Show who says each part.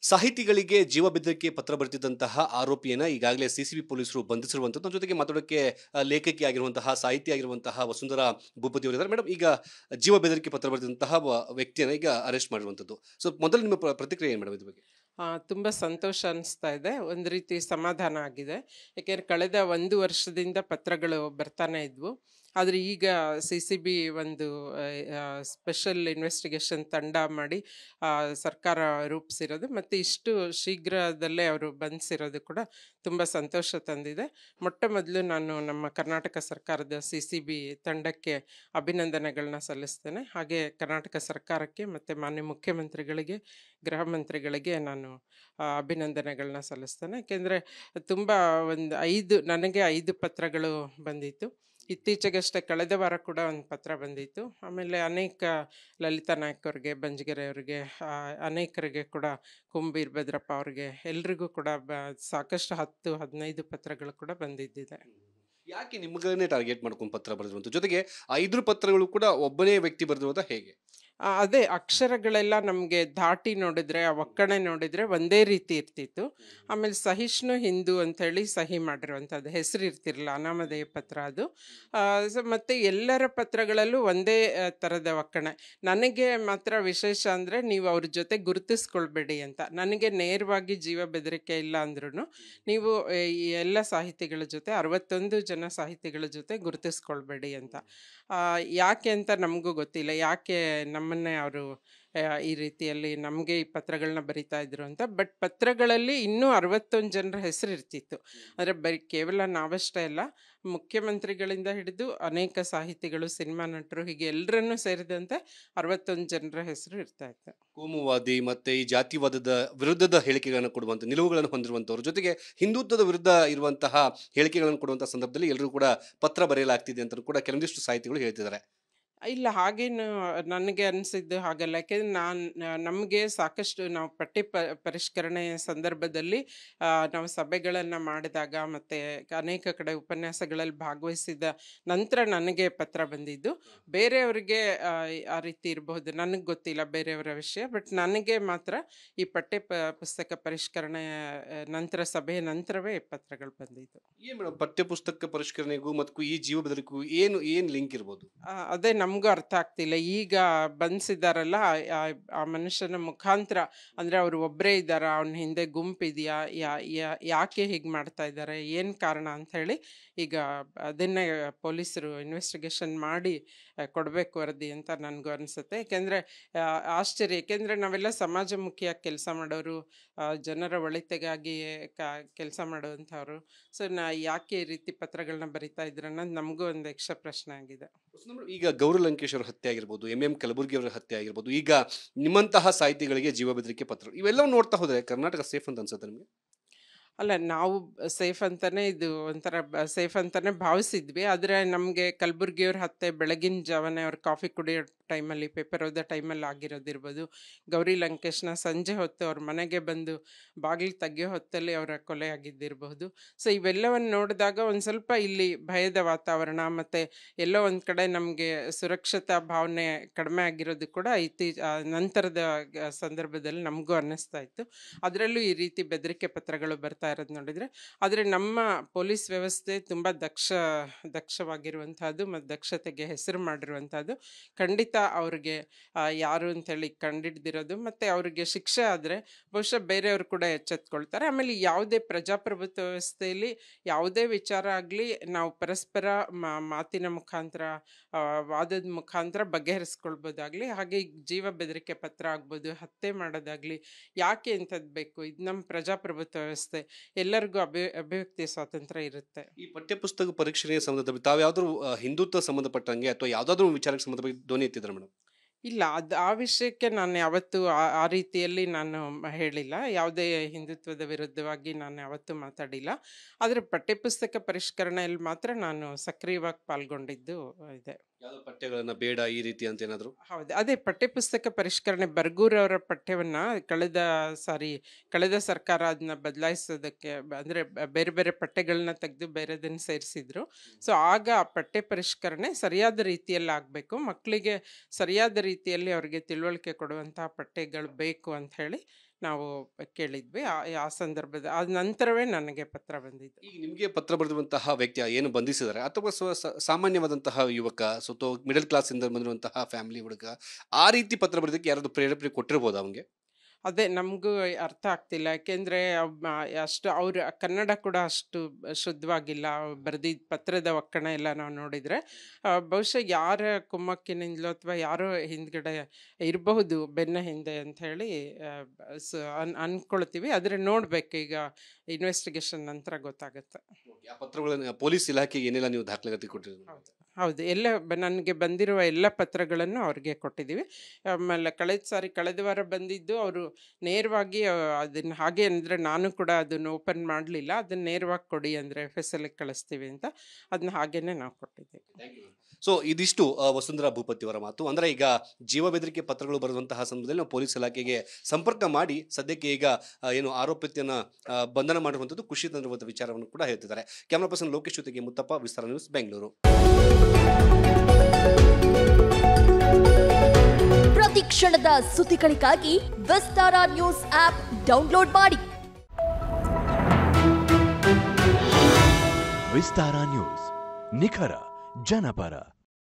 Speaker 1: ಸಾಹಿತಿಗಳಿಗೆ ಜೀವ ಬೆದರಿಕೆ ಪತ್ರ ಬರೆದಿದ್ದಂತಹ ಆರೋಪಿಯನ್ನ ಈಗಾಗಲೇ ಸಿಸಿಬಿ ಪೊಲೀಸರು ಬಂಧಿಸಿರುವಂಥದ್ದು ನಮ್ಮ ಜೊತೆಗೆ ಮಾತಾಡೋಕ್ಕೆ ಆ, ಲೇಖಕಿ ಆಗಿರುವಂತಹ ಸಾಹಿತಿ ಆಗಿರುವಂತಹ ವಸುಂಧರಾ ಭೂಪತಿ ಅವರಿದ್ದಾರೆ ಮೇಡಮ್ ಈಗ ಜೀವ ಬೆದರಿಕೆ ಪತ್ರ ಬರೆದಂತಹ ವ್ಯಕ್ತಿಯನ್ನ ಈಗ ಅರೆಸ್ಟ್ ಮಾಡಿರುವಂಥದ್ದು ಸೊ ಮೊದಲು ನಿಮ್ಮ ಪ್ರ- ಪ್ರತಿಕ್ರಿಯೆ ಏನು ಮೇಡಮ್ ಇದ್ರ ಬಗ್ಗೆ
Speaker 2: ತುಂಬ ಸಂತೋಷ ಅನಿಸ್ತಾ ಇದೆ ಒಂದು ರೀತಿ ಸಮಾಧಾನ ಆಗಿದೆ ಯಾಕೆಂದರೆ ಕಳೆದ ಒಂದು ವರ್ಷದಿಂದ ಪತ್ರಗಳು ಬರ್ತಾನೆ ಇದ್ವು ಆದರೆ ಈಗ ಸಿ ಸಿ ಬಿ ಒಂದು ಸ್ಪೆಷಲ್ ಇನ್ವೆಸ್ಟಿಗೇಷನ್ ತಂಡ ಮಾಡಿ ಆ, ಸರ್ಕಾರ ರೂಪಿಸಿರೋದು ಮತ್ತು ಇಷ್ಟು ಶೀಘ್ರದಲ್ಲೇ ಅವರು ಬಂಧಿಸಿರೋದು ಕೂಡ ತುಂಬ ಸಂತೋಷ ತಂದಿದೆ ಮೊಟ್ಟ ಮೊದಲು ನಾನು ನಮ್ಮ ಕರ್ನಾಟಕ ಸರ್ಕಾರದ ಸಿ ಸಿ ಬಿ ತಂಡಕ್ಕೆ ಅಭಿನಂದನೆಗಳನ್ನ ಸಲ್ಲಿಸ್ತೇನೆ ಹಾಗೆ ಕರ್ನಾಟಕ ಸರ್ಕಾರಕ್ಕೆ ಮತ್ತು ಮಾನ್ಯ ಮುಖ್ಯಮಂತ್ರಿಗಳಿಗೆ ಗೃಹ ಮಂತ್ರಿಗಳಿಗೆ ನಾನು ಆ, ಅಭಿನಂದನೆಗಳನ್ನ ಸಲ್ಲಿಸ್ತೇನೆ ಯಾಕೆಂದರೆ ತುಂಬ ಒಂದು ಐದು ನನಗೆ ಐದು ಪತ್ರಗಳು ಬಂದಿತ್ತು ಇತ್ತೀಚೆಗಷ್ಟೇ ಕಳೆದ ವಾರ ಕೂಡ ಒಂದು ಪತ್ರ ಬಂದಿತ್ತು ಆಮೇಲೆ ಅನೇಕ ಲಲಿತಾ ನಾಯಕ್ ಅವ್ರಿಗೆ ಬಂಜಗೆರೆ ಅವರಿಗೆ ಅನೇಕರಿಗೆ ಕೂಡ ಕುಂಬೀರ್ ಭದ್ರಪ್ಪ ಅವ್ರಿಗೆ ಎಲ್ರಿಗೂ ಕೂಡ ಬ ಸಾಕಷ್ಟು ಹತ್ತು ಹದಿನೈದು ಪತ್ರಗಳು ಕೂಡ ಬಂದಿದ್ದಿದೆ
Speaker 1: ಯಾಕೆ ನಿಮಗನ್ನೇ ಟಾರ್ಗೆಟ್ ಮಾಡ್ಕೊಂಡು ಪತ್ರ ಬರೆದಿರುವಂಥ ಜೊತೆಗೆ ಆ ಐದು ಪತ್ರಗಳು ಕೂಡ ಒಬ್ಬನೇ ವ್ಯಕ್ತಿ ಬರೆದಿರೋದ ಹೇಗೆ
Speaker 2: ಆ, ಅದೇ ಅಕ್ಷರಗಳೆಲ್ಲ ನಮಗೆ ಧಾಟಿ ನೋಡಿದ್ರೆ ಆ ಒಕ್ಕಣೆ ನೋಡಿದ್ರೆ ಒಂದೇ ರೀತಿ ಇರ್ತಿತ್ತು ಆಮೇಲೆ ಸಹಿಷ್ಣು ಹಿಂದೂ ಅಂತೇಳಿ ಸಹಿ ಮಾಡಿರುವಂಥದ್ದು ಹೆಸರು ಇರ್ತಿರಲಿಲ್ಲ ಅನಾಮಧೇಯ ಪತ್ರ ಅದು ಆ, ಸೊ ಮತ್ತೆ ಎಲ್ಲರ ಪತ್ರಗಳಲ್ಲೂ ಒಂದೇ ಆ, ಥರದ ಒಕ್ಕಣೆ ನನಗೆ ಮಾತ್ರ ವಿಶೇಷ ಅಂದರೆ ನೀವು ಅವ್ರ ಜೊತೆ ಗುರುತಿಸ್ಕೊಳ್ಬೇಡಿ ಅಂತ ನನಗೆ ನೇರವಾಗಿ ಜೀವ ಬೆದರಿಕೆ ಇಲ್ಲ ಅಂದ್ರೂ ನೀವು ಆ, ಈ ಎಲ್ಲ ಸಾಹಿತಿಗಳ ಜೊತೆ ಅರವತ್ತೊಂದು ಜನ ಸಾಹಿತಿಗಳ ಜೊತೆ ಗುರುತಿಸ್ಕೊಳ್ಬೇಡಿ ಅಂತ ಆ, ಯಾಕೆ ಅಂತ ನಮಗೂ ಗೊತ್ತಿಲ್ಲ ಯಾಕೆ ನಮ್ಮನ್ನೇ ಅವರು ಈ ರೀತಿಯಲ್ಲಿ ನಮಗೆ ಈ ಪತ್ರಗಳನ್ನ ಬರಿತಾ ಇದ್ರು ಅಂತ ಬಟ್ ಪತ್ರಗಳಲ್ಲಿ ಇನ್ನೂ ಅರವತ್ತೊಂದು ಜನರ ಹೆಸರು ಇರ್ತಿತ್ತು ಅಂದರೆ ಬರೀ ಕೇವಲ ನಾವಷ್ಟೇ ಅಲ್ಲ ಮುಖ್ಯಮಂತ್ರಿಗಳಿಂದ ಹಿಡಿದು ಅನೇಕ ಸಾಹಿತಿಗಳು ಸಿನಿಮಾ ನಟರು ಹೀಗೆ ಎಲ್ಲರನ್ನೂ ಸೇರಿದಂತೆ ಅರವತ್ತೊಂದು ಜನರ ಹೆಸರು ಇರ್ತಾ ಇತ್ತು
Speaker 1: ಕೋಮುವಾದಿ ಮತ್ತೆ ಈ ಜಾತಿವಾದದ ವಿರುದ್ಧದ ಹೇಳಿಕೆಗಳನ್ನು ಕೊಡುವಂಥ ನಿಲುವುಗಳನ್ನು ಹೊಂದಿರುವಂಥವ್ರ ಜೊತೆಗೆ ಹಿಂದುತ್ವದ ವಿರುದ್ಧ ಇರುವಂತಹ ಹೇಳಿಕೆಗಳನ್ನು ಕೊಡುವಂತಹ ಸಂದರ್ಭದಲ್ಲಿ ಎಲ್ಲರೂ ಕೂಡ ಪತ್ರ ಬರೆಯಲಾಗ್ತಿದೆ ಅಂತ ಕೂಡ ಕೆಲವೊಂದಿಷ್ಟು ಸಾಹಿತಿಗಳು ಹೇಳ್ತಿದ್ದಾರೆ
Speaker 2: ಇಲ್ಲ ಹಾಗೇನು ನನಗೆ ಅನಿಸಿದ್ದು ಹಾಗಲ್ಲ ಯಾಕೆಂದ್ರೆ ನಾನು ನಮಗೆ ಸಾಕಷ್ಟು ನಾವು ಪಠ್ಯ ಪ ಪರಿಷ್ಕರಣೆ ಸಂದರ್ಭದಲ್ಲಿ ಆ, ನಾವು ಸಭೆಗಳನ್ನು ಮಾಡಿದಾಗ ಮತ್ತು ಅನೇಕ ಕಡೆ ಉಪನ್ಯಾಸಗಳಲ್ಲಿ ಭಾಗವಹಿಸಿದ ನಂತರ ನನಗೆ ಪತ್ರ ಬಂದಿದ್ದು ಬೇರೆಯವರಿಗೆ ಆ, ಆ ರೀತಿ ಇರಬಹುದು ನನಗೆ ಗೊತ್ತಿಲ್ಲ ಬೇರೆಯವರ ವಿಷಯ ಬಟ್ ನನಗೆ ಮಾತ್ರ ಈ ಪಠ್ಯ ಪ ಪುಸ್ತಕ ಪರಿಷ್ಕರಣೆ ಆ, ನಂತರ ಸಭೆಯ ನಂತರವೇ ಈ ಪತ್ರಗಳು ಬಂದಿದ್ದು
Speaker 1: ಏನ್ ಮೇಡಮ್ ಪಠ್ಯ ಪುಸ್ತಕ ಪರಿಷ್ಕರಣೆಗೂ ಮತ್ತು ಈ ಜೀವ ಬೆದರಿಕೆಗೂ ಏನು ಏನು ಲಿಂಕ್ ಇರ್ಬೋದು
Speaker 2: ಆ, ಅದೇ ನಮಗೂ ಅರ್ಥ ಆಗ್ತಿಲ್ಲ ಈಗ ಬಂಧಿಸಿದಾರಲ್ಲ ಆ- ಆ- ಆ ಮನುಷ್ಯನ ಮುಖಾಂತರ ಅಂದರೆ ಅವರು ಒಬ್ಬರೇ ಇದ್ದಾರಾ ಅವನ ಹಿಂದೆ ಗುಂಪಿದೆಯಾ ಯಾ ಯಾ- ಯಾಕೆ ಹೀಗೆ ಮಾಡ್ತಾ ಇದ್ದಾರೆ ಏನು ಕಾರಣ ಅಂತ ಹೇಳಿ ಈಗ ಅದನ್ನೇ ಪೊಲೀಸರು ಇನ್ವೆಸ್ಟಿಗೇಷನ್ ಮಾಡಿ ಕೊಡಬೇಕು ವರದಿ ಅಂತ ನನಗೂ ಅನಿಸುತ್ತೆ ಯಾಕೆಂದರೆ ಆಶ್ಚರ್ಯ ಯಾಕೆಂದರೆ ನಾವೆಲ್ಲ ಸಮಾಜಮುಖಿಯಾಗಿ ಕೆಲಸ ಮಾಡೋರು ಆ, ಜನರ ಒಳಿತಿಗಾಗಿ ಕ ಕೆಲಸ ಮಾಡುವಂಥವ್ರು ಸೊ ನಾ ಯಾಕೆ ಈ ರೀತಿ ಪತ್ರಗಳನ್ನ ಬರಿತಾ ಇದ್ರು ಅನ್ನೋದು ನಮಗೂ ಒಂದು ಯಕ್ಷ ಪ್ರಶ್ನೆ ಆಗಿದೆ
Speaker 1: ಈಗ ಗೌರಿ ಲಂಕೇಶ್ ಅವರ ಹತ್ಯೆ ಆಗಿರ್ಬೋದು ಎಂ ಎಂ ಕಲಬುರ್ಗಿ ಅವರ ಹತ್ಯೆ ಆಗಿರ್ಬೋದು ಈಗ ನಿಮ್ಮಂತಹ ಸಾಹಿತಿಗಳಿಗೆ ಜೀವ ಬೆದರಿಕೆ ಪತ್ರ ಇವೆಲ್ಲವೂ ನೋಡ್ತಾ ಹೋದ್ರೆ ಕರ್ನಾಟಕ ಸೇಫ್ ಅಂತ ಅನ್ಸುತ್ತೆ ನಿಮಗೆ
Speaker 2: ಅಲ್ಲ ನಾವು ಸೇಫ್ ಅಂತಾನೆ ಇದು ಒಂಥರ ಸೇಫ್ ಅಂತಾನೆ ಭಾವಿಸಿದ್ವಿ ಆದರೆ ನಮಗೆ ಕಲಬುರ್ಗಿಯವ್ರ ಹತ್ತೆ ಬೆಳಗಿನ ಜಾವನೆ ಅವ್ರು ಕಾಫಿ ಕುಡಿಯೋ ಟೈಮಲ್ಲಿ ಪೇಪರ್ ಓದೋ ಟೈಮಲ್ಲಿ ಆಗಿರೋದಿರ್ಬೋದು ಗೌರಿ ಲಂಕೇಶ್ನ ಸಂಜೆ ಹೊತ್ತು ಅವ್ರ ಮನೆಗೆ ಬಂದು ಬಾಗಿಲು ತೆಗಿಯೋ ಹೊತ್ತಲ್ಲಿ ಅವರ ಕೊಲೆ ಆಗಿದ್ದಿರಬಹುದು ಸೊ ಇವೆಲ್ಲವನ್ನು ನೋಡಿದಾಗ ಒಂದು ಸ್ವಲ್ಪ ಇಲ್ಲಿ ಭಯದ ವಾತಾವರಣ ಮತ್ತು ಎಲ್ಲೋ ಒಂದು ಕಡೆ ನಮಗೆ ಸುರಕ್ಷತಾ ಭಾವನೆ ಕಡಿಮೆ ಆಗಿರೋದು ಕೂಡ ಇತ್ತೀ ಆ, ನಂತರದ ಗ- ಸಂದರ್ಭದಲ್ಲಿ ನಮಗೂ ಅನ್ನಿಸ್ತಾ ಇತ್ತು ಅದರಲ್ಲೂ ಈ ರೀತಿ ಬೆದರಿಕೆ ಪತ್ರಗಳು ಬರ್ತಾ ಇರೋದು ನೋಡಿದರೆ ಆದರೆ ನಮ್ಮ ಪೊಲೀಸ್ ವ್ಯವಸ್ಥೆ ತುಂಬ ದಕ್ಷ ದಕ್ಷವಾಗಿರುವಂಥದ್ದು ಮತ್ತು ದಕ್ಷತೆಗೆ ಹೆಸರು ಮಾಡಿರುವಂಥದ್ದು ಖಂಡಿತ ಅವ್ರಿಗೆ ಆ, ಯಾರು ಅಂತೇಳಿ ಕಂಡಿಡ್ದಿರೋದು ಮತ್ತು ಅವ್ರಿಗೆ ಶಿಕ್ಷೆ ಆದರೆ ಬಹುಶಃ ಬೇರೆಯವರು ಕೂಡ ಎಚ್ಚೆತ್ಕೊಳ್ತಾರೆ ಆಮೇಲೆ ಯಾವುದೇ ಪ್ರಜಾಪ್ರಭುತ್ವ ವ್ಯವಸ್ಥೆಯಲ್ಲಿ ಯಾವುದೇ ವಿಚಾರ ಆಗಲಿ ನಾವು ಪರಸ್ಪರ ಮಾ- ಮಾತಿನ ಮುಖಾಂತರ ಆ, ವಾದದ ಮುಖಾಂತರ ಬಗೆಹರಿಸ್ಕೊಳ್ಬೋದಾಗಲಿ ಹಾಗೆ ಈ ಜೀವ ಬೆದರಿಕೆ ಪತ್ರ ಆಗ್ಬೋದು ಹತ್ಯೆ ಮಾಡೋದಾಗಲಿ ಯಾಕೆ ಇಂಥದ್ದು ಬೇಕು ಇದು ನಮ್ಮ ಪ್ರಜಾಪ್ರಭುತ್ವ ವ್ಯವಸ್ಥೆ ಎಲ್ಲರಿಗೂ ಅಭಿ ಅಭಿವ್ಯಕ್ತಿ ಸ್ವಾತಂತ್ರ್ಯ ಇರುತ್ತೆ
Speaker 1: ಈ ಪಠ್ಯಪುಸ್ತಕ ಪರೀಕ್ಷೆಯ ಸಂದರ್ಭದಲ್ಲಿ ತಾವು ಯಾವ್ದಾದ್ರು ಆ, ಹಿಂದುತ್ವ ಸಂಬಂಧಪಟ್ಟಂಗೆ ಅಥವಾ ಯಾವ್ದಾದ್ರು ವಿಚಾರಕ್ಕೆ ಸಂಬಂಧಪಟ್ಟ ಧ್ವನಿ ಎತ್ತಿದ್ದಾರೆ ಮೇಡಮ್
Speaker 2: ಇಲ್ಲ ಅದು ಆ ವಿಷಯಕ್ಕೆ ನಾನು ಯಾವತ್ತೂ ಆ ಆ ರೀತಿಯಲ್ಲಿ ನಾನು ಮ- ಹೇಳಿಲ್ಲ ಯಾವುದೇ ಹಿಂದುತ್ವದ ವಿರುದ್ಧವಾಗಿ ನಾನು ಯಾವತ್ತೂ ಮಾತಾಡಿಲ್ಲ ಆದರೆ ಪಠ್ಯಪುಸ್ತಕ ಪರಿಷ್ಕರಣೆಯಲ್ಲಿ ಮಾತ್ರ ನಾನು ಸಕ್ರಿಯವಾಗಿ ಪಾಲ್ಗೊಂಡಿದ್ದು ಇದೆ
Speaker 1: ಯಾವ್ದೋ ಪಠ್ಯಗಳನ್ನ ಬೇಡ ಈ ರೀತಿ ಅಂತ ಏನಾದ್ರು
Speaker 2: ಹೌದು ಅದೇ ಪಠ್ಯಪುಸ್ತಕ ಪರಿಷ್ಕರಣೆ ಬರ್ಗೂರ್ ಅವರ ಪಠ್ಯವನ್ನ ಕಳೆದ ಸಾರಿ ಕಳೆದ ಸರ್ಕಾರ ಅದನ್ನ ಬದಲಾಯಿಸೋದಕ್ಕೆ ಬ- ಅಂದ್ರೆ ಬ- ಬೇರೆ ಬೇರೆ ಪಠ್ಯಗಳನ್ನ ತೆಗೆದು ಬೇರೆದನ್ನ ಸೇರಿಸಿದ್ರು ಸೊ ಆಗ ಆ ಪಠ್ಯ ಪರಿಷ್ಕರಣೆ ಸರಿಯಾದ ರೀತಿಯಲ್ಲಿ ಆಗಬೇಕು ಮಕ್ಕಳಿಗೆ ಸರಿಯಾದ ರೀತಿಯಲ್ಲಿ ಅವರಿಗೆ ತಿಳುವಳಿಕೆ ಕೊಡುವಂತಹ ಪಠ್ಯಗಳು ಬೇಕು ಅಂತ ಹೇಳಿ ನಾವು ಕೇಳಿದ್ವಿ ಆ ಆ ಸಂದರ್ಭದ ಆ ನಂತರವೇ ನನಗೆ ಪತ್ರ ಬಂದಿದ್ದು
Speaker 1: ಈಗ ನಿಮಗೆ ಪತ್ರ ಬರೆದಿರುವಂತಹ ವ್ಯಕ್ತಿ ಏನು ಬಂಧಿಸಿದ್ದಾರೆ ಅಥವಾ ಸ್ವ ಸ- ಸಾಮಾನ್ಯವಾದಂತಹ ಯುವಕ ಸೊ ಮಿಡಲ್ ಕ್ಲಾಸ್ ಇಂದ ಬಂದಿರುವಂತಹ ಫ್ಯಾಮಿಲಿ ಹುಡುಗ ಆ ರೀತಿ ಪತ್ರ ಬರೆದಕ್ಕೆ ಯಾರಾದ್ರು ಪ್ರೇರೇಪಣೆ ಕೊಟ್ಟಿರ್ಬೋದು ಅವನಿಗೆ
Speaker 2: ಅದೇ ನಮಗೂ ಅರ್ಥ ಆಗ್ತಿಲ್ಲ ಯಾಕೆಂದರೆ ಅಷ್ಟು ಅವ್ರ ಕನ್ನಡ ಕೂಡ ಅಷ್ಟು ಶುದ್ಧವಾಗಿಲ್ಲ ಬರೆದಿದ್ದ ಪತ್ರದ ಒಕ್ಕಣ ಎಲ್ಲ ನಾವು ನೋಡಿದರೆ ಬಹುಶಃ ಯಾರ ಕುಮ್ಮಕ್ಕಿನಿಂದಲೋ ಅಥವಾ ಯಾರೋ ಹಿಂದ್ಗಡೆ ಇರಬಹುದು ಬೆನ್ನ ಹಿಂದೆ ಅಂತ ಹೇಳಿ ಸ ಅನ್ ಅನ್ಕೊಳ್ತೀವಿ ಆದರೆ ನೋಡ್ಬೇಕು ಈಗ ಇನ್ವೆಸ್ಟಿಗೇಷನ್ ನಂತರ ಗೊತ್ತಾಗುತ್ತೆ
Speaker 1: ಆ ಪತ್ರಗಳನ್ನು ಪೊಲೀಸ್ ಇಲಾಖೆಗೆ ಏನೆಲ್ಲ ನೀವು ದಾಖಲಾತಿ ಕೊಟ್ಟಿರೋದು
Speaker 2: ಹೌದು ಹೌದು ಎಲ್ಲ ನನಗೆ ಬಂದಿರುವ ಎಲ್ಲ ಪತ್ರಗಳನ್ನು ಅವ್ರಿಗೆ ಕೊಟ್ಟಿದ್ದೀವಿ ಆಮೇಲೆ ಕಳೆದ ಸಾರಿ ಕಳೆದ ವಾರ ಬಂದಿದ್ದು ಅವರು ನೇರವಾಗಿ ಅದನ್ನು ಹಾಗೆ ಅಂದರೆ ನಾನು ಕೂಡ ಅದನ್ನು ಓಪನ್ ಮಾಡಲಿಲ್ಲ ಅದನ್ನು ನೇರವಾಗಿ ಕೊಡಿ ಅಂದರೆ ಎಫ್ ಎಸ್ ಎಲ್ಗೆ ಕಳಿಸ್ತೀವಿ ಅಂತ ಅದನ್ನ ಹಾಗೇನೆ ನಾವು ಕೊಟ್ಟಿದ್ದೀವಿ
Speaker 1: ಸೊ ಇದಿಷ್ಟು ಆ, ವಸುಂಧರಾ ಭೂಪತಿ ಅವರ ಮಾತು ಅಂದ್ರೆ ಈಗ ಜೀವ ಬೆದರಿಕೆ ಪತ್ರಗಳು ಬರುವಂತಹ ಸಂದರ್ಭದಲ್ಲಿ ನಾವು ಪೊಲೀಸ್ ಇಲಾಖೆಗೆ ಸಂಪರ್ಕ ಮಾಡಿ ಸದ್ಯಕ್ಕೆ ಈಗ ಆ, ಏನು ಆರೋಪಿತನ ಆ, ಬಂಧನ ಮಾಡಿರುವಂಥದ್ದು ಖುಷಿ ತಂದಿರುವಂಥ ವಿಚಾರವನ್ನು ಕೂಡ ಹೇಳ್ತಿದ್ದಾರೆ ಕ್ಯಾಮ್ರಾ ಪರ್ಸನ್ ಲೋಕೇಶ್ ಜೊತೆಗೆ ಮುತ್ತಪ್ಪ ವಿಸ್ತಾರ ನ್ಯೂಸ್ ಬೆಂಗಳೂರು
Speaker 3: ಪ್ರತಿ ಕ್ಷಣದ ಸುದ್ದಿಗಳಿಗಾಗಿ ವಿಸ್ತಾರ ನ್ಯೂಸ್ ಆಪ್ ಡೌನ್ಲೋಡ್ ಮಾಡಿ
Speaker 4: ವಿಸ್ತಾರ ನ್ಯೂಸ್ ನಿಖರ ಜನಪರ